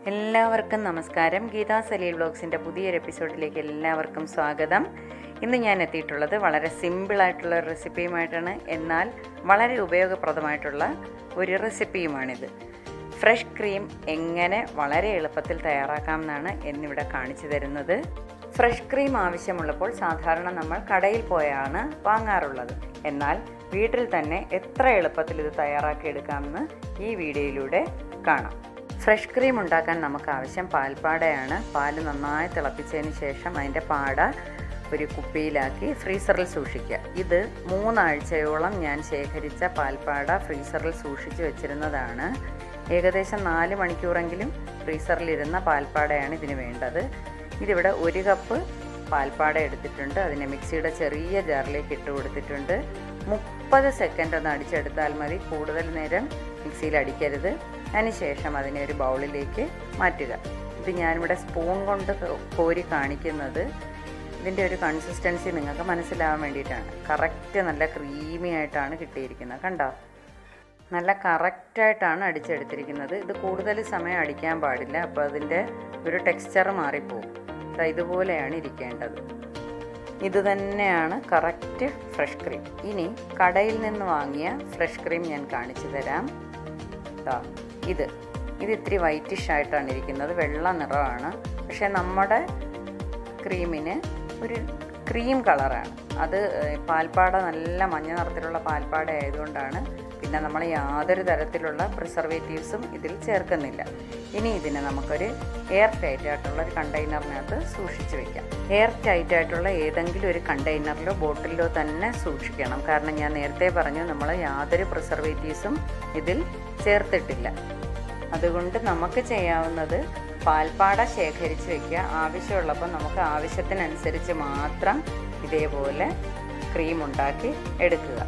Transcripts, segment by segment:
എല്ലാവർക്കും നമസ്കാരം ഗീതാ സലീൽ വ്ളോഗ്സിൻ്റെ പുതിയൊരു എപ്പിസോഡിലേക്ക് എല്ലാവർക്കും സ്വാഗതം ഇന്ന് ഞാൻ എത്തിയിട്ടുള്ളത് വളരെ സിമ്പിളായിട്ടുള്ള ഒരു റെസിപ്പിയുമായിട്ടാണ് എന്നാൽ വളരെ ഉപയോഗപ്രദമായിട്ടുള്ള ഒരു റെസിപ്പിയുമാണിത് ഫ്രഷ് ക്രീം എങ്ങനെ വളരെ എളുപ്പത്തിൽ തയ്യാറാക്കാം എന്നാണ് എന്നിവിടെ കാണിച്ചു തരുന്നത് ഫ്രഷ് ക്രീം ആവശ്യമുള്ളപ്പോൾ സാധാരണ നമ്മൾ കടയിൽ പോയാണ് വാങ്ങാറുള്ളത് എന്നാൽ വീട്ടിൽ തന്നെ എത്ര എളുപ്പത്തിൽ ഇത് തയ്യാറാക്കി എടുക്കാമെന്ന് ഈ വീഡിയോയിലൂടെ കാണാം ഫ്രഷ് ക്രീം ഉണ്ടാക്കാൻ നമുക്ക് ആവശ്യം പാൽപ്പാടയാണ് പാല് നന്നായി തിളപ്പിച്ചതിന് ശേഷം അതിൻ്റെ പാട ഒരു കുപ്പിയിലാക്കി ഫ്രീസറിൽ സൂക്ഷിക്കുക ഇത് മൂന്നാഴ്ചയോളം ഞാൻ ശേഖരിച്ച പാൽപ്പാട ഫ്രീസറിൽ സൂക്ഷിച്ചു വെച്ചിരുന്നതാണ് ഏകദേശം നാല് മണിക്കൂറെങ്കിലും ഫ്രീസറിലിരുന്ന പാൽപ്പാടയാണ് ഇതിന് വേണ്ടത് ഇതിവിടെ ഒരു കപ്പ് പാൽപ്പാട എടുത്തിട്ടുണ്ട് അതിനെ മിക്സിയുടെ ചെറിയ ജാറിലേക്ക് ഇട്ട് കൊടുത്തിട്ടുണ്ട് മുപ്പത് സെക്കൻഡ് ഒന്ന് അടിച്ചെടുത്താൽ മതി കൂടുതൽ നേരം മിക്സിയിൽ അടിക്കരുത് അതിനുശേഷം അതിനെ ഒരു ബൗളിലേക്ക് മാറ്റുക ഇത് ഞാനിവിടെ സ്പൂൺ കൊണ്ട് കോരി കാണിക്കുന്നത് ഇതിൻ്റെ ഒരു കൺസിസ്റ്റൻസി നിങ്ങൾക്ക് മനസ്സിലാവാൻ വേണ്ടിയിട്ടാണ് കറക്റ്റ് നല്ല ക്രീമി ആയിട്ടാണ് കിട്ടിയിരിക്കുന്നത് കണ്ടോ നല്ല കറക്റ്റായിട്ടാണ് അടിച്ചെടുത്തിരിക്കുന്നത് ഇത് കൂടുതൽ സമയം അടിക്കാൻ പാടില്ല അപ്പോൾ അതിൻ്റെ ഒരു ടെക്സ്ചർ മാറിപ്പോവും ഇതുപോലെയാണ് ഇരിക്കേണ്ടത് ഇത് തന്നെയാണ് കറക്റ്റ് ഫ്രഷ് ക്രീം ഇനി കടയിൽ നിന്ന് വാങ്ങിയ ഫ്രഷ് ക്രീം ഞാൻ കാണിച്ചു തരാം ദാ ഇത് ഇത് ഇത്തിരി വൈറ്റിഷ് ആയിട്ടാണ് ഇരിക്കുന്നത് വെള്ള നിറമാണ് പക്ഷേ നമ്മുടെ ക്രീമിന് ഒരു ക്രീം കളറാണ് അത് പാൽപ്പാട നല്ല മഞ്ഞ നിറത്തിലുള്ള പാൽപ്പാട ആയതുകൊണ്ടാണ് പിന്നെ നമ്മൾ യാതൊരു തരത്തിലുള്ള പ്രിസർവേറ്റീവ്സും ഇതിൽ ചേർക്കുന്നില്ല ഇനി ഇതിനെ നമുക്കൊരു എയർ ടൈറ്റ് ആയിട്ടുള്ള ഒരു കണ്ടെയ്നറിനകത്ത് സൂക്ഷിച്ച് വെക്കാം എയർ ടൈറ്റ് ആയിട്ടുള്ള ഏതെങ്കിലും ഒരു കണ്ടെയ്നറിലോ ബോട്ടിലോ തന്നെ സൂക്ഷിക്കണം കാരണം ഞാൻ നേരത്തെ പറഞ്ഞു നമ്മൾ യാതൊരു പ്രിസർവേറ്റീവ്സും ഇതിൽ ചേർത്തിട്ടില്ല അതുകൊണ്ട് നമുക്ക് ചെയ്യാവുന്നത് പാൽപ്പാട ശേഖരിച്ച് വയ്ക്കുക ആവശ്യമുള്ളപ്പോൾ നമുക്ക് ആവശ്യത്തിനനുസരിച്ച് മാത്രം ഇതേപോലെ ക്രീം ഉണ്ടാക്കി എടുക്കുക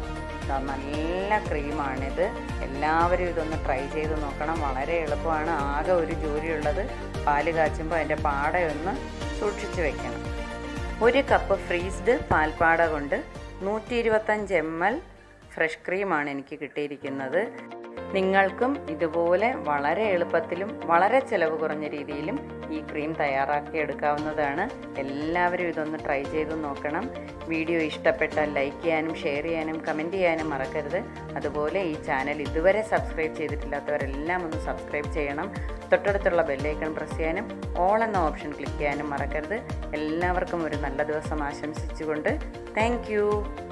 നല്ല ക്രീമാണിത് എല്ലാവരും ഇതൊന്ന് ട്രൈ ചെയ്ത് നോക്കണം വളരെ എളുപ്പമാണ് ആകെ ഒരു ജോലിയുള്ളത് പാല് കാച്ചുമ്പോൾ അതിൻ്റെ പാടയൊന്ന് സൂക്ഷിച്ച് വെക്കണം ഒരു കപ്പ് ഫ്രീസ്ഡ് പാൽപ്പാട കൊണ്ട് നൂറ്റി ഇരുപത്തഞ്ച് എം എൽ ഫ്രഷ് ക്രീമാണ് എനിക്ക് കിട്ടിയിരിക്കുന്നത് നിങ്ങൾക്കും ഇതുപോലെ വളരെ എളുപ്പത്തിലും വളരെ ചിലവ് കുറഞ്ഞ രീതിയിലും ഈ ക്രീം തയ്യാറാക്കി എടുക്കാവുന്നതാണ് എല്ലാവരും ഇതൊന്ന് ട്രൈ ചെയ്ത് നോക്കണം വീഡിയോ ഇഷ്ടപ്പെട്ടാൽ ലൈക്ക് ചെയ്യാനും ഷെയർ ചെയ്യാനും കമൻറ്റ് ചെയ്യാനും മറക്കരുത് അതുപോലെ ഈ ചാനൽ ഇതുവരെ സബ്സ്ക്രൈബ് ചെയ്തിട്ടില്ലാത്തവരെല്ലാം ഒന്ന് സബ്സ്ക്രൈബ് ചെയ്യണം തൊട്ടടുത്തുള്ള ബെല്ലൈക്കൺ പ്രസ് ചെയ്യാനും ഓൾ എന്ന ഓപ്ഷൻ ക്ലിക്ക് ചെയ്യാനും മറക്കരുത് എല്ലാവർക്കും ഒരു നല്ല ദിവസം ആശംസിച്ചുകൊണ്ട് താങ്ക്